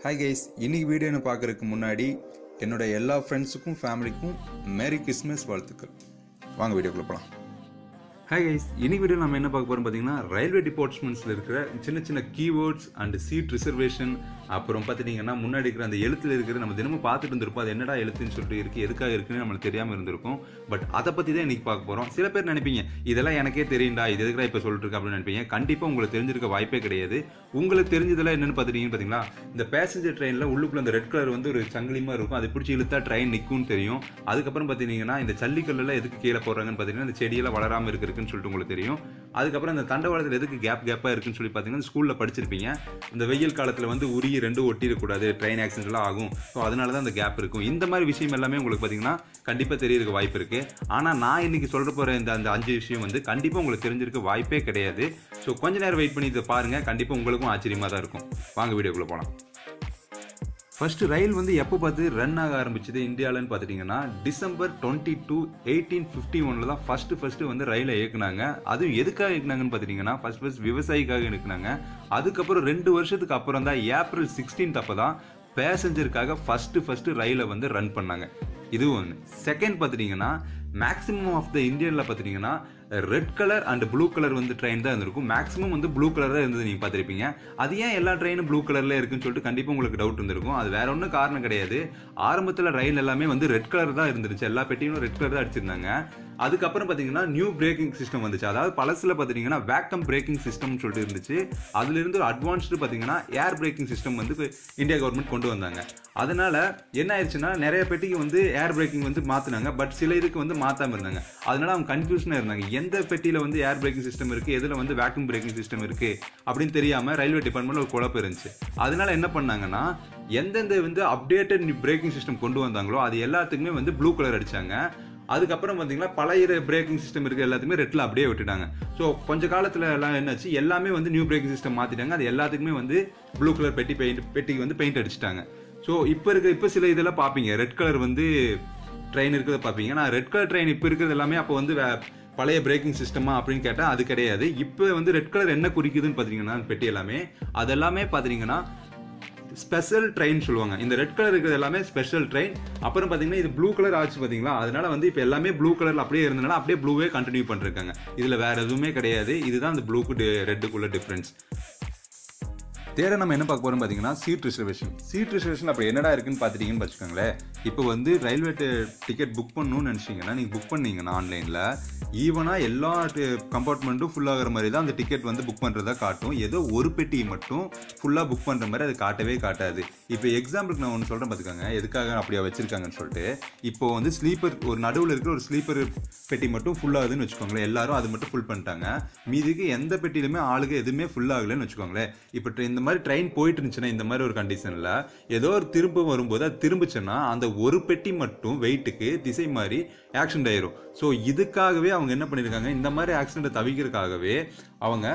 hi guys இன்னைக்கு video என்ன பார்க்கறதுக்கு முன்னாடி என்னோட எல்லா ஃப்ரெண்ட்ஸுக்கும் ஃபேமிலிக்கும் மேரி கிறிஸ்மஸ் வாழ்த்துக்கள் வாங்க வீடியோக்குள்ள போகலாம் ஹாய் கைஸ் இன்னைக்கு வீடியோ நம்ம என்ன பார்க்க போறோம் பார்த்தீங்கன்னா ரயில்வே டிபார்ட்மெண்ட்ஸில் இருக்கிற சின்ன சின்ன கீவேர்ட்ஸ் அண்ட் சீட் ரிசர்வேஷன் அப்புறம் பார்த்துட்டிங்கன்னா முன்னாடி இருக்கிற அந்த எழுத்துல இருக்கிற நம்ம தினமும் பார்த்துட்டு இருந்திருப்போம் அது என்னடா எழுத்துன்னு சொல்லிட்டு இருக்கு எதுக்காக இருக்குன்னு நம்மளுக்கு தெரியாமல் இருந்திருக்கும் பட் அதை பற்றி தான் இன்னைக்கு பார்க்க போகிறோம் சில பேர் நினைப்பீங்க இதெல்லாம் எனக்கே தெரியும்டா இது எதுக்குடா இப்போ சொல்லிட்டு இருக்கு அப்படின்னு நினைப்பீங்க கண்டிப்பாக உங்களுக்கு தெரிஞ்சிருக்க வாய்ப்பே கிடையாது உங்களுக்கு தெரிஞ்சதெல்லாம் என்னன்னு பார்த்துட்டீங்கன்னு பார்த்தீங்களா இந்த பேசஞ்சர் ட்ரெயினில் உள்ளுக்குள்ள அந்த ரெட் கலர் வந்து ஒரு சங்கிலிமா இருக்கும் அதை பிடிச்சி இழுத்தா ட்ரெயின் நிற்கும்னு தெரியும் அதுக்கப்புறம் பார்த்தீங்கன்னா இந்த ஜல்லிக்கல்லில் எதுக்கு கீழே போடுறாங்கன்னு பார்த்தீங்கன்னா இந்த செடியெல்லாம் வளராமல் இருக்குன்னு சொல்லிட்டு உங்களுக்கு தெரியும் அதுக்கப்புறம் இந்த தண்டவாளத்தில் எதுக்கு கேப் கேப்பாக இருக்குன்னு சொல்லி பார்த்தீங்கன்னா ஸ்கூலில் படிச்சிருப்பீங்க இந்த வெயில் காலத்தில் வந்து உரிய ரெண்டும் ஒட்டிடக்கூடாது ட்ரெயின் ஆக்சிடென்ட்லாம் ஆகும் ஸோ அதனால தான் அந்த கேப் இருக்கும் இந்த மாதிரி விஷயம் எல்லாமே உங்களுக்கு பார்த்தீங்கன்னா கண்டிப்பாக தெரியறதுக்கு வாய்ப்பு இருக்குது ஆனால் நான் இன்னைக்கு சொல்ற போகிற இந்த அந்த அஞ்சு விஷயம் வந்து கண்டிப்பாக உங்களுக்கு தெரிஞ்சிருக்க வாய்ப்பே கிடையாது ஸோ கொஞ்ச நேரம் வெயிட் பண்ணி இதை பாருங்கள் கண்டிப்பாக உங்களுக்கும் ஆச்சரியமாக தான் இருக்கும் வாங்க வீடியோக்குள்ளே போகலாம் ஃபர்ஸ்ட் ரயில் வந்து எப்போ பார்த்து ரன் ஆக ஆரம்பிச்சது இந்தியாவிலன்னு பார்த்துட்டிங்கன்னா December twenty two eighteen fifty ஒனில் தான் ஃபஸ்ட்டு ஃபஸ்ட்டு வந்து ரயிலை இயக்குனாங்க அதுவும் எதுக்காக இயக்குனாங்கன்னு பார்த்துட்டிங்கன்னா ஃபர்ஸ்ட் ஃபர்ஸ்ட் விவசாயிக்காக இயக்குனாங்க அதுக்கப்புறம் ரெண்டு வருஷத்துக்கு அப்புறம் தான் ஏப்ரல் சிக்ஸ்டீன்த் அப்போ தான் பேசஞ்சருக்காக ஃபஸ்ட்டு ஃபஸ்ட்டு ரயிலை வந்து ரன் பண்ணாங்க இது ஒன்று செகண்ட் பார்த்துட்டிங்கன்னா மேக்ஸிமம் ஆஃப் த இந்தியனில் பார்த்துட்டிங்கன்னா red colour and blue colour வந்து ட்ரெயின் தான் இருந்திருக்கும் மேக்ஸிமம் வந்து ப்ளூ கலர் தான் இருந்தது நீங்கள் பார்த்துருப்பீங்க அது ஏன் எல்லா ட்ரெயினும் ப்ளூ கலரில் இருக்குன்னு சொல்லிட்டு கண்டிப்பாக உங்களுக்கு டவுட் இருந்திருக்கும் அது வேற ஒன்றும் காரணம் கிடையாது ஆரம்பத்தில் ரயில் எல்லாமே வந்து ரெட் கலர் தான் இருந்துருச்சு எல்லா பெட்டியும் ரெட் கலர் தான் அடிச்சிருந்தாங்க அதுக்கப்புறம் பார்த்தீங்கன்னா நியூ பிரேக்கிங் சிஸ்டம் வந்துச்சு அதாவது பழசில் பார்த்தீங்கன்னா வேக்கம் பிரேக்கிங் சிஸ்டம்னு சொல்லிட்டு இருந்துச்சு அதுலேருந்து ஒரு அட்வான்ஸ்டு பார்த்தீங்கன்னா ஏர் பிரேக்கிங் சிஸ்டம் வந்து இந்தியா கவர்மெண்ட் கொண்டு வந்தாங்க அதனால என்ன ஆயிடுச்சுன்னா நிறைய பெட்டிக்கு வந்து ஏர் பிரேக்கிங் வந்து மாற்றினாங்க பட் சில இதுக்கு வந்து மாற்றாம இருந்தாங்க அதனால அவங்க கன்ஃபியூஷனாக இருந்தாங்க எந்த பெட்டியில் வந்து ஏர் பிரேக்கிங் சிஸ்டம் இருக்குது எதில் வந்து வேக்யூம் பிரேக்கிங் சிஸ்டம் இருக்குது அப்படின்னு தெரியாமல் ரயில்வே டிபார்ட்மெண்ட்டில் ஒரு குழப்பம் இருந்துச்சு அதனால என்ன பண்ணாங்கன்னா எந்தெந்த வந்து அப்டேட்டட் பிரேக்கிங் சிஸ்டம் கொண்டு வந்தாங்களோ அது எல்லாத்துக்குமே வந்து ப்ளூ கலர் அடிச்சாங்க அதுக்கப்புறம் பார்த்தீங்கன்னா பழைய பிரேக்கிங் சிஸ்டம் இருக்க எல்லாத்துக்குமே ரெட்டில் அப்படியே விட்டுட்டாங்க ஸோ கொஞ்ச காலத்தில் எல்லாம் என்னாச்சு எல்லாமே வந்து நியூ பிரேக்கிங் சிஸ்டம் மாற்றிட்டாங்க அது எல்லாத்துக்குமே வந்து ப்ளூ கலர் பெட்டி பெயிண்ட் பெட்டிக்கு வந்து பெயிண்ட் அடிச்சிட்டாங்க ஸோ இப்போ இருக்க இப்போ சில இதெல்லாம் பார்ப்பீங்க ரெட் கலர் வந்து ட்ரெயின் இருக்கிறத பார்ப்பீங்க நான் ரெட் கலர் ட்ரெயின் இப்போ இருக்கிறது எல்லாமே அப்போ வந்து வே- பழைய பிரேக்கிங் சிஸ்டமா அப்படின்னு கேட்டால் அது கிடையாது இப்போ வந்து ரெட் கலர் என்ன குறிக்குதுன்னு பார்த்தீங்கன்னா பெட்டி எல்லாமே அது எல்லாமே பார்த்தீங்கன்னா ஸ்பெஷல் ட்ரெயின் சொல்லுவாங்க இந்த ரெட் கலர் இருக்கிறது எல்லாமே ஸ்பெஷல் ட்ரெயின் அப்புறம் பார்த்தீங்கன்னா இது ப்ளூ கலர் ஆச்சு பார்த்தீங்களா அதனால வந்து இப்போ எல்லாமே ப்ளூ கலரில் அப்படியே இருந்தனால அப்படியே ப்ளூவே கண்டினியூ பண்ணிருக்காங்க இதில் வேற எதுவுமே கிடையாது இதுதான் இந்த ப்ளூக்கு ரெட்டுக்குள்ள டிஃப்ரென்ஸ் தேட நம்ம என்ன பார்க்க போறோம் பார்த்தீங்கன்னா சீட் ரிசர்வேஷன் சீட் ரிசர்வேஷன் அப்படி என்னடா இருக்குன்னு பார்த்துட்டீங்கன்னு வச்சுக்கோங்களேன் இப்போ வந்து ரயில்வே டிக்கெட் புக் பண்ணணும்னு நினச்சிங்கன்னா நீங்கள் புக் பண்ணீங்கன்னா ஆன்லைனில் ஈவனாக எல்லா கம்பார்ட்மெண்ட்டும் ஃபுல் ஆகிற மாதிரி தான் அந்த டிக்கெட் வந்து புக் பண்ணுறதா காட்டும் ஏதோ ஒரு பெட்டி மட்டும் ஃபுல்லாக புக் பண்ணுற மாதிரி அது காட்டவே காட்டாது இப்போ எக்ஸாம்பிளுக்கு நான் ஒன்று சொல்கிறேன் பார்த்துக்கோங்க எதுக்காக அப்படியா வச்சிருக்காங்கன்னு சொல்லிட்டு இப்போ வந்து ஸ்லீப்பர் ஒரு நடுவில் இருக்கிற ஒரு ஸ்லீப்பர் பெட்டி மட்டும் ஃபுல் ஆகுதுன்னு வச்சுக்கோங்களேன் எல்லாரும் அது மட்டும் ஃபுல் பண்ணிட்டாங்க மீதிக்கு எந்த பெட்டியிலுமே ஆளுங்க எதுவுமே ஃபுல் ஆகலைன்னு வச்சுக்கோங்களேன் இப்போ tra- இந்த மாதிரி ட்ரெயின் போயிட்டு இருந்துச்சுன்னா இந்த மாதிரி ஒரு கண்டிஷனில் ஏதோ ஒரு திரும்ப வரும்போது அது திரும்பிச்சுன்னா அந்த ஒரு பெட்டி மட்டும் வெயிட்டுக்கு திசை மாறி ஆக்சிடென்ட் ஆயிரும் ஸோ இதுக்காகவே அவங்க என்ன பண்ணியிருக்காங்க இந்த மாதிரி ஆக்சிடென்ட்டை தவிர்க்கிறதுக்காகவே அவங்க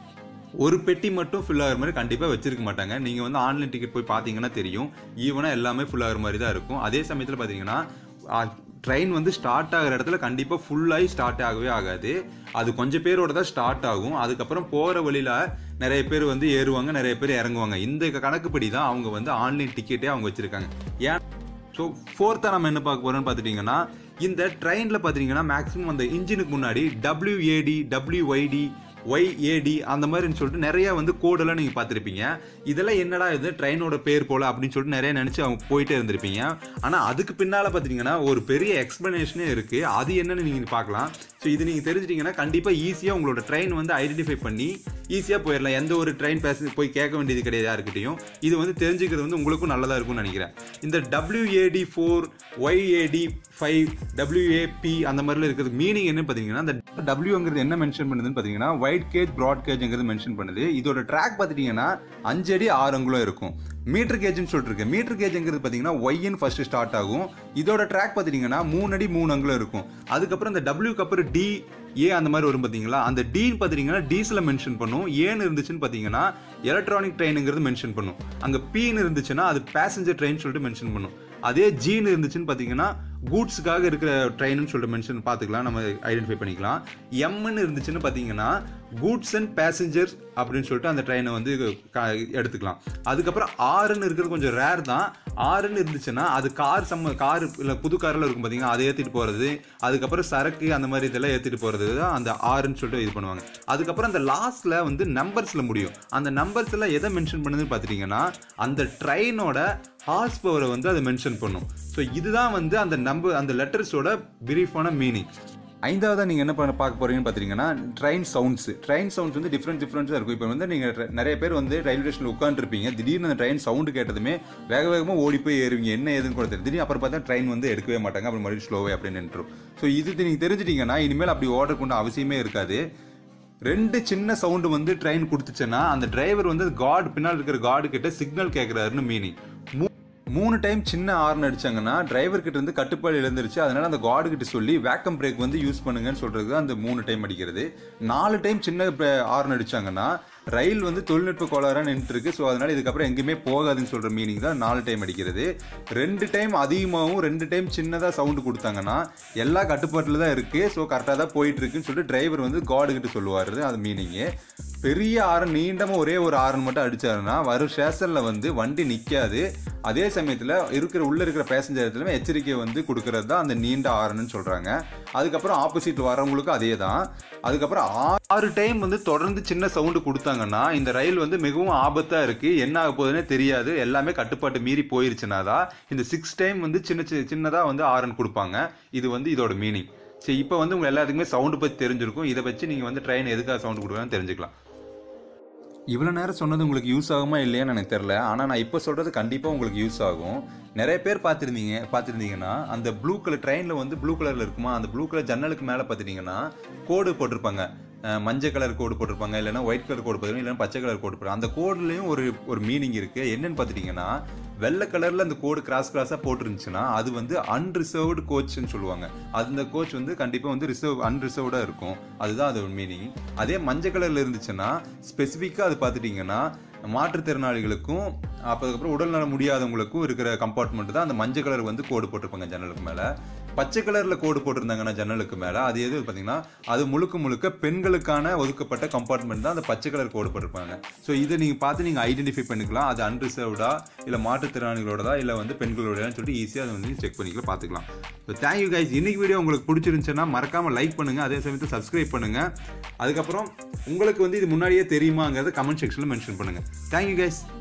ஒரு பெட்டி மட்டும் ஃபில் ஆகிற மாதிரி கண்டிப்பாக வச்சிருக்க மாட்டாங்க நீங்கள் வந்து ஆன்லைன் டிக்கெட் போய் பார்த்தீங்கன்னா தெரியும் ஈவனாக எல்லாமே ஃபுல் ஆகிற மாதிரி தான் இருக்கும் அதே சமயத்தில் பார்த்தீங்கன்னா ட்ரெயின் வந்து ஸ்டார்ட் ஆகிற இடத்துல கண்டிப்பாக ஃபுல்லாகி ஸ்டார்ட் ஆகவே ஆகாது அது கொஞ்சம் பேரோட தான் ஸ்டார்ட் ஆகும் அதுக்கப்புறம் போகிற வழியில் நிறைய பேர் வந்து ஏறுவாங்க நிறைய பேர் இறங்குவாங்க இந்த கணக்குப்படி தான் அவங்க வந்து ஆன்லைன் டிக்கெட்டே அவங்க வச்சுருக்காங்க ஏன் ஸோ ஃபோர்த்தாக நம்ம என்ன பார்க்க போறோம்னு பார்த்துட்டிங்கன்னா இந்த ட்ரெயினில் பார்த்துட்டிங்கன்னா மேக்ஸிமம் அந்த இன்ஜினுக்கு முன்னாடி டபிள்யூஏடி டபிள்யூஒய்டி ஒய்ஏடி அந்த மாதிரின்னு சொல்லிட்டு நிறைய வந்து கோடெல்லாம் நீங்கள் பார்த்துருப்பீங்க இதெல்லாம் என்னடா இது ட்ரெயினோட பேர் போல அப்படின்னு சொல்லிட்டு நிறைய நினச்சி அவங்க போயிட்டே இருந்திருப்பீங்க ஆனால் அதுக்கு பின்னால் பார்த்தீங்கன்னா ஒரு பெரிய எக்ஸ்பிளனேஷனே இருக்குது அது என்னன்னு நீங்கள் பார்க்கலாம் ஸோ இது நீங்கள் தெரிஞ்சிட்டிங்கன்னா கண்டிப்பாக ஈஸியாக உங்களோட ட்ரெயின் வந்து ஐடென்டிஃபை பண்ணி ஈஸியாக போயிடலாம் எந்த ஒரு ட்ரெயின் பேச போய் கேட்க வேண்டியது கிடையாது யாருக்கிட்டையும் இது வந்து தெரிஞ்சுக்கிறது வந்து உங்களுக்கும் நல்லதாக இருக்கும்னு நினைக்கிறேன் இந்த WAD four YAD five WAP அந்த மாதிரிலாம் இருக்கிறது மீனிங் என்ன பார்த்தீங்கன்னா அந்த டபிள்யூங்கிறது என்ன மென்ஷன் பண்ணுதுன்னு பார்த்தீங்கன்னா ஒயிட் கேஜ் ப்ராட் கேஜ்ங்கிறது மென்ஷன் பண்ணுது இதோட ட்ராக் பார்த்துட்டீங்கன்னா அஞ்சு அடி ஆறு அங்குலம் இருக்கும் மீட்டர் கேஜ்னு சொல்லிட்டு இருக்கு மீட்டர் கேஜ்ங்கிறது பார்த்தீங்கன்னா ஒய்ன்னு ஃபர்ஸ்ட் ஸ்டார்ட் ஆகும் இதோட ட்ராக் பார்த்துட்டீங்கன்னா மூணு அடி மூணு அங்குலம் இருக்கும் அதுக்கப்புறம் இந்த டபிள்யூக்கு அப்புறம் டி ஏ அந்த மாதிரி வரும் பார்த்தீங்களா அந்த டீன்னு பார்த்தீங்கன்னா டீசலை மென்ஷன் பண்ணும் ஏன்னு இருந்துச்சுன்னு பார்த்தீங்கன்னா எலக்ட்ரானிக் ட்ரெயினுங்கிறது மென்ஷன் பண்ணும் அங்கே பீன்னு இருந்துச்சுன்னா அது பேசஞ்சர் ட்ரெயின் சொல்லிட்டு மென்ஷன் பண்ணும் அதே ஜீன் இருந்துச்சுன்னு பார்த்தீங்கன்னா கூட்ஸுக்காக இருக்கிற ட்ரெயின்னு சொல்லிட்டு மென்ஷன் பார்த்துக்கலாம் நம்ம ஐடென்டிஃபை பண்ணிக்கலாம் எம்னு இருந்துச்சுன்னு பார்த்தீங்கன்னா கூட்ஸ் அண்ட் பேசஞ்சர்ஸ் அப்படின்னு சொல்லிட்டு அந்த ட்ரெயினை வந்து க- எடுத்துக்கலாம் அதுக்கப்புறம் ஆறுன்னு இருக்கிறது கொஞ்சம் ரேர் தான் ஆறுன்னு இருந்துச்சுன்னா அது கார் சம்ம கார் இல்லை புது காரில் இருக்கும் பார்த்தீங்கன்னா அதை ஏற்றிட்டு போகிறது அதுக்கப்புறம் சரக்கு அந்த மாதிரி இதெல்லாம் ஏற்றிட்டு போகிறது தான் அந்த ஆறுன்னு சொல்லிட்டு இது பண்ணுவாங்க அதுக்கப்புறம் அந்த லாஸ்ட்டில் வந்து நம்பர்ஸில் முடியும் அந்த நம்பர்ஸில் எதை மென்ஷன் பண்ணுதுன்னு பார்த்துட்டிங்கன்னா அந்த ட்ரெயினோட ஹார்ஸ் பவரை வந்து அதை மென்ஷன் பண்ணும் ஸோ இதுதான் வந்து அந்த நம்பர் அந்த லெட்டர்ஸோட பிரீஃபான மீனிங் ஐந்தாவதா நீங்கள் என்ன பண்ண பார்க்க போறீங்கன்னு பார்த்தீங்கன்னா ட்ரெயின் சவுண்ட்ஸ் ட்ரெயின் சவுண்ட்ஸ் வந்து டிஃப்ரெண்ட் டிஃப்ரெண்ட்ஸாக இருக்கும் இப்போ வந்து நீங்கள் நிறைய பேர் வந்து ரயில்வே ஸ்டேஷனில் உட்காந்துருப்பீங்க திடீர்னு அந்த ட்ரெயின் சவுண்டு கேட்டதுமே வேக வேகமாக ஓடி போய் ஏறுவீங்க என்ன ஏதுன்னு கூட தெரியும் திடீர்னு அப்புறம் பார்த்தா ட்ரெயின் வந்து எடுக்கவே மாட்டாங்க அப்புறம் மறுபடியும் ஸ்லோவே அப்படின்னு நின்றுரும் ஸோ இது நீங்கள் தெரிஞ்சிட்டீங்கன்னா இனிமேல் அப்படி ஓர்டர் கொண்டு அவசியமே இருக்காது ரெண்டு சின்ன சவுண்டு வந்து ட்ரெயின் கொடுத்துச்சுன்னா அந்த டிரைவர் வந்து காட் பின்னால் இருக்கிற காடு கிட்ட சிக்னல் கேட்குறாருன்னு மீனிங் மூணு டைம் சின்ன ஹார்ன் அடிச்சாங்கன்னா டிரைவர் கிட்ட இருந்து கட்டுப்பாடு இழந்துருச்சு அதனால அந்த கார்டு கிட்ட சொல்லி வேக்கம் பிரேக் வந்து யூஸ் பண்ணுங்கன்னு சொல்றது அந்த மூணு டைம் அடிக்கிறது நாலு டைம் சின்ன ஹார்ன் அடிச்சாங்கன்னா ரயில் வந்து தொழில்நுட்ப கோளாறாக நின்றுட்டு இருக்கு ஸோ அதனால இதுக்கப்புறம் எங்கேயுமே போகாதுன்னு சொல்ற மீனிங் தான் நாலு டைம் அடிக்கிறது ரெண்டு டைம் அதிகமாகவும் ரெண்டு டைம் சின்னதாக சவுண்டு கொடுத்தாங்கன்னா எல்லா கட்டுப்பாட்டில் தான் இருக்கு ஸோ கரெக்டாக தான் போயிட்டு இருக்குன்னு சொல்லிட்டு டிரைவர் வந்து கார்டு கிட்ட சொல்லுவார் அது மீனிங்கு பெரிய ஆரன் நீண்டமா ஒரே ஒரு ஆரன் மட்டும் அடிச்சாருன்னா வரும் ஸ்டேஷன்ல வந்து வண்டி நிக்காது அதே சமயத்துல இருக்கிற உள்ள இருக்கிற பேசஞ்சர் இடத்துல எச்சரிக்கை வந்து கொடுக்கறது தான் அந்த நீண்ட ஆரன்னு சொல்றாங்க அதுக்கப்புறம் ஆப்போசிட் வரவங்களுக்கும் அதே தான் அதுக்கப்புறம் ஆறு டைம் வந்து தொடர்ந்து சின்ன சவுண்டு கொடுத்தாங்கன்னா இந்த ரயில் வந்து மிகவும் ஆபத்தா இருக்கு என்ன ஆக போகுதுன்னே தெரியாது எல்லாமே கட்டுப்பாட்டு மீறி போயிருச்சுனா தான் இந்த சிக்ஸ் டைம் வந்து சின்ன சி- சின்னதா வந்து ஆரன் கொடுப்பாங்க இது வந்து இதோட மீனிங் சரி இப்போ வந்து உங்க எல்லாத்துக்குமே சவுண்டு பத்தி தெரிஞ்சிருக்கும் இதை வச்சு நீங்க வந்து ட்ரெயின் எதுக்காக சவுண்டு கொடுக்குறான்னு தெரிஞ்சுக்கலாம் இவ்வளோ நேரம் சொன்னது உங்களுக்கு யூஸ் ஆகுமா இல்லையான்னு எனக்கு தெரில ஆனால் நான் இப்போ சொல்கிறது கண்டிப்பாக உங்களுக்கு யூஸ் ஆகும் நிறைய பேர் பார்த்துருந்தீங்க பார்த்துருந்தீங்கன்னா அந்த ப்ளூ கலர் ட்ரெயினில் வந்து ப்ளூ கலரில் இருக்குமா அந்த ப்ளூ கலர் ஜன்னலுக்கு மேலே பார்த்துட்டிங்கன்னா கோடு போட்டிருப்பாங்க அஹ் மஞ்சள் கலர் கோடு போட்டிருப்பாங்க இல்லைன்னா ஒயிட் கலர் கோடு போட்டிருப்பாங்க இல்லைன்னா பச்சை கலர் கோடு போட்டிருப்பாங்க அந்த கோட்லேயும் ஒரு ஒரு மீனிங் இருக்குது என்னன்னு பார்த்துட்டிங்கன்னா வெள்ளை கலரில் அந்த கோடு கிராஸ் கிராஸாக போட்டிருந்துச்சுன்னா அது வந்து அன்ரிசர்வ்டு கோச்னு சொல்லுவாங்க அந்த கோச் வந்து கண்டிப்பாக வந்து ரிசர்வ் அன்ரிசர்வ்டாக இருக்கும் அதுதான் அதோட மீனிங் அதே மஞ்சள் கலரில் இருந்துச்சுன்னா ஸ்பெசிஃபிக்காக அது பார்த்துட்டிங்கன்னா மாற்றுத்திறனாளிகளுக்கும் அப்போ அதுக்கப்புறம் உடல்நலம் முடியாதவங்களுக்கும் இருக்கிற கம்பார்ட்மெண்ட் தான் அந்த மஞ்சள் கலர் வந்து கோடு போட்டிருப்பாங்க ஜன்னலுக்கு மேலே பச்சை கலரில் கோடு போட்டிருந்தாங்கன்னா ஜன்னலுக்கு மேலே அது எது பார்த்தீங்கன்னா அது முழுக்க முழுக்க பெண்களுக்கான ஒதுக்கப்பட்ட கம்பார்ட்மெண்ட் தான் அந்த பச்சை கலர் கோடு போட்டிருப்பாங்க ஸோ இதை நீங்கள் பார்த்து நீங்கள் ஐடென்டிஃபை பண்ணிக்கலாம் அது அன்ரிசர்வ்டா இல்லை மாற்றுத்திறனாளிகளோடதா இல்லை வந்து பெண்களோடதான்னு சொல்லிட்டு ஈஸியாக அதை வந்து செக் பண்ணிக்கலாம் பார்த்துக்கலாம் ஸோ தேங்க்யூ கைஸ் இன்னைக்கு வீடியோ உங்களுக்கு பிடிச்சிருந்துச்சுன்னா மறக்காமல் லைக் பண்ணுங்கள் அதே சமயத்தில் சப்ஸ்கிரைப் பண்ணுங்கள் அதுக்கப்புறம் உங்களுக்கு வந்து இது முன்னாடியே தெரியுமாங்கிறத கமெண்ட் செக்ஷனில் மென்ஷன் பண்ணுங்கள் தேங்க்யூ கைஸ்